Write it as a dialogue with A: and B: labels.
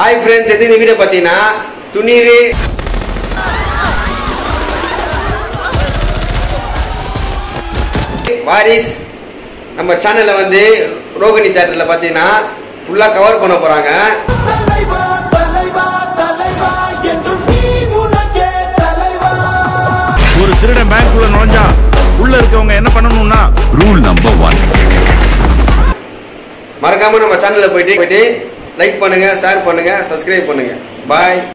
A: hi friends எது இந்த video பார்த்தீங்கன்னா துணிவு வாரிஸ் நம்ம சேனல்ல வந்து ரோகிணி தேட்டர்ல பார்த்தீங்கன்னா ஃபுல்லா கவர் பண்ண போறாங்க
B: தலைவா தலைவா தலைவா என்றும் நீ உனக்கே தலைவா
C: ஒரு திருடன் பேங்க்குள்ள நுழைஞ்சா உள்ள இருக்கவங்க என்ன பண்ணணும்னா
D: ரூல் நம்பர் ஒன்
A: மறக்காம நம்ம சேனல்ல போயிட்டு போயிட்டு லைக் பண்ணுங்க ஷேர் பண்ணுங்க சப்ஸ்கிரைப் பண்ணுங்க பாய்